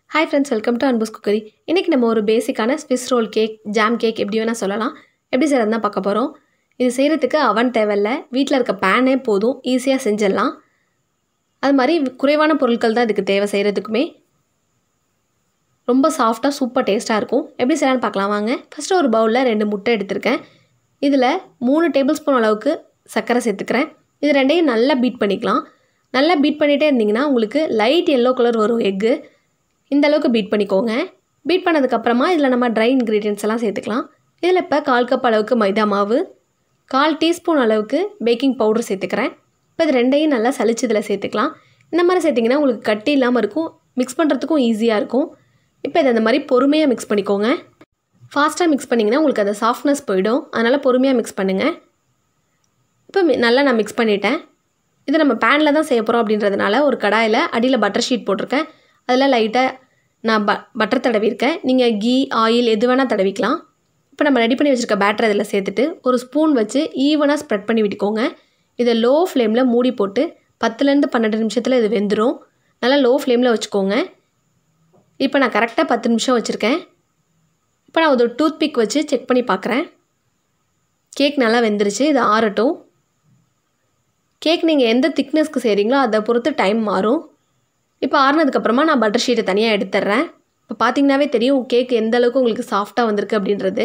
hi friends welcome to Anbu's cookery இன்றைக்கி நம்ம ஒரு பேசிக்கான Swiss roll cake jam cake எப்படி வேணால் சொல்லலாம் எப்படி செய்கிறது தான் பார்க்க போகிறோம் இது செய்கிறதுக்கு அவன் தேவையில்ல வீட்டில் இருக்க பேனே போதும் ஈஸியாக செஞ்சிடலாம் அது மாதிரி குறைவான பொருட்கள் தான் இதுக்கு தேவை செய்கிறதுக்குமே ரொம்ப சாஃப்டாக சூப்பர் டேஸ்ட்டாக இருக்கும் எப்படி செய்யலான்னு பார்க்கலாம் வாங்க ஃபஸ்ட்டு ஒரு பவுலில் ரெண்டு முட்டை எடுத்திருக்கேன் இதில் மூணு டேபிள் ஸ்பூன் அளவுக்கு சர்க்கரை சேர்த்துக்கிறேன் இது ரெண்டையும் நல்லா பீட் பண்ணிக்கலாம் நல்லா பீட் பண்ணிகிட்டே இருந்தீங்கன்னா உங்களுக்கு லைட் எல்லோ கலர் வரும் எக்கு இந்த அளவுக்கு பீட் பண்ணிக்கோங்க பீட் பண்ணதுக்கப்புறமா இதில் நம்ம ட்ரை இன்க்ரீடியன்ஸ் எல்லாம் சேர்த்துக்கலாம் இதில் இப்போ கால் கப் அளவுக்கு மைதா மாவு கால் டீஸ்பூன் அளவுக்கு பேக்கிங் பவுடர் சேர்த்துக்கிறேன் இப்போ இது ரெண்டையும் நல்லா சலிச்சு இதில் சேர்த்துக்கலாம் இந்த மாதிரி சேர்த்திங்கன்னா உங்களுக்கு கட்டி இல்லாமல் இருக்கும் மிக்ஸ் பண்ணுறதுக்கும் ஈஸியாக இருக்கும் இப்போ இதை இந்த மாதிரி பொறுமையாக மிக்ஸ் பண்ணிக்கோங்க ஃபாஸ்ட்டாக மிக்ஸ் பண்ணிங்கன்னா உங்களுக்கு அந்த சாஃப்ட்னஸ் போயிடும் அதனால் பொறுமையாக மிக்ஸ் பண்ணுங்கள் இப்போ நல்லா நான் மிக்ஸ் பண்ணிட்டேன் இது நம்ம பேனில் தான் செய்ய போகிறோம் அப்படின்றதுனால ஒரு கடாயில் அடியில் பட்டர் ஷீட் போட்டிருக்கேன் அதில் லைட்டாக நான் ப பட்டர் தடவிருக்கேன் நீங்கள் கீ ஆயில் எது வேணால் தடவிக்கலாம் இப்போ நம்ம ரெடி பண்ணி வச்சுருக்க பேட்டர் இதில் சேர்த்துட்டு ஒரு ஸ்பூன் வச்சு ஈவனாக ஸ்ப்ரெட் பண்ணி விட்டுக்கோங்க இதை லோ ஃப்ளேமில் மூடி போட்டு பத்துலேருந்து பன்னெண்டு நிமிஷத்தில் இது வெந்துடும் நல்லா லோ ஃப்ளேமில் வச்சுக்கோங்க இப்போ நான் கரெக்டாக பத்து நிமிஷம் வச்சுருக்கேன் இப்போ நான் ஒரு டூத் பிக் வச்சு செக் பண்ணி பார்க்குறேன் கேக் நல்லா வெந்துருச்சு இது ஆறட்டும் கேக் நீங்கள் எந்த திக்னஸ்க்கு செய்கிறீங்களோ அதை பொறுத்து டைம் மாறும் இப்போ ஆறுனதுக்கப்புறமா நான் பட்டர் ஷீட்டை தனியாக எடுத்துட்றேன் இப்போ பார்த்தீங்கன்னாவே தெரியும் கேக் எந்த அளவுக்கு உங்களுக்கு சாஃப்டாக வந்திருக்கு அப்படின்றது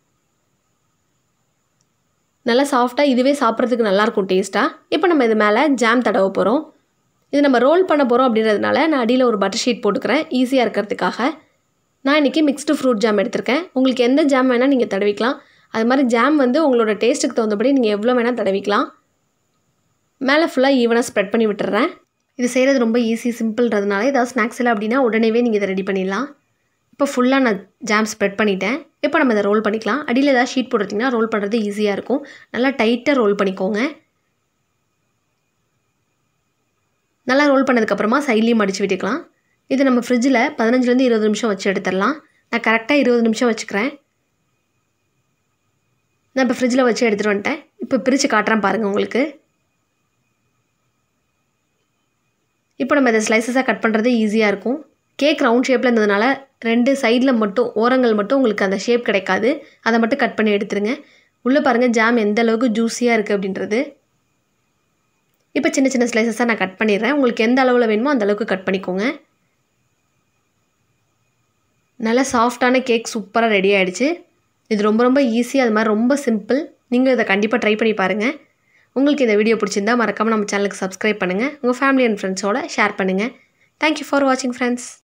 நல்லா சாஃப்டாக இதுவே சாப்பிட்றதுக்கு நல்லாயிருக்கும் டேஸ்ட்டாக இப்போ நம்ம இது மேலே ஜாம் தடவ போகிறோம் இது நம்ம ரோல் பண்ண போகிறோம் அப்படின்றதுனால நான் அடியில் ஒரு பட்டர் ஷீட் போட்டுக்கிறேன் ஈஸியாக இருக்கிறதுக்காக நான் இன்றைக்கி மிக்ஸ்டு ஃப்ரூட் ஜாம் எடுத்திருக்கேன் உங்களுக்கு எந்த ஜாம் வேணால் நீங்கள் தடவிக்கலாம் அது மாதிரி ஜாம் வந்து உங்களோட டேஸ்ட்டுக்கு தகுந்தபடி நீங்கள் எவ்வளோ வேணால் தடவிக்கலாம் மேலே ஃபுல்லாக ஈவனாக ஸ்ப்ரெட் பண்ணி விட்டுறேன் இது செய்கிறது ரொம்ப ஈஸி சிம்பிள்ன்றதுனால ஏதாவது ஸ்நாக்ஸ் இல்லை அப்படின்னா உடனேவே நீங்கள் இதை ரெடி பண்ணிடலாம் இப்போ ஃபுல்லாக நான் ஜாம் ஸ்ப்ரெட் பண்ணிட்டேன் இப்போ நம்ம இதை ரோல் பண்ணிக்கலாம் அடியில் ஏதாவது ஷீட் போட்டுட்டிங்கன்னா ரோல் பண்ணுறது ஈஸியாக இருக்கும் நல்லா டைட்டாக ரோல் பண்ணிக்கோங்க நல்லா ரோல் பண்ணதுக்கப்புறமா சைட்லேயும் மடித்து விட்டுக்கலாம் இது நம்ம ஃப்ரிட்ஜில் பதினஞ்சுலேருந்து இருபது நிமிஷம் வச்சு எடுத்துடலாம் நான் கரெக்டாக இருபது நிமிஷம் வச்சுக்கிறேன் நான் இப்போ ஃப்ரிட்ஜில் வச்சு எடுத்துகிட்டு வந்துட்டேன் இப்போ பிரித்து காட்டுறேன் பாருங்கள் உங்களுக்கு இப்போ நம்ம இதை ஸ்லைசஸாக கட் பண்ணுறது ஈஸியாக இருக்கும் கேக் ரவுண்ட் ஷேப்பில் இருந்ததுனால ரெண்டு சைடில் மட்டும் ஓரங்கள் மட்டும் உங்களுக்கு அந்த ஷேப் கிடைக்காது அதை மட்டும் கட் பண்ணி எடுத்துருங்க உள்ளே பாருங்கள் ஜாம் எந்த அளவுக்கு ஜூஸியாக இருக்குது அப்படின்றது இப்போ சின்ன சின்ன ஸ்லைசஸாக நான் கட் பண்ணிடுறேன் உங்களுக்கு எந்த அளவில் வேணுமோ அந்த அளவுக்கு கட் பண்ணிக்கோங்க நல்லா சாஃப்டான கேக் சூப்பராக ரெடி ஆகிடுச்சு இது ரொம்ப ரொம்ப ஈஸி அது மாதிரி ரொம்ப சிம்பிள் நீங்கள் இதை கண்டிப்பாக ட்ரை பண்ணி பாருங்கள் உங்களுக்கு இந்த வீடியோ பிடிச்சிருந்தா மறக்காமல் நம்ம சேனலுக்கு சப்ஸ்கிரைப் பண்ணுங்கள் உங்கள் ஃபேமிலி அண்ட் ஃப்ரெண்ட்ஸோட ஷேர் பண்ணுங்கள் தேங்க்யூ ஃபார் வாட்சிங் ஃப்ரெண்ட்ஸ்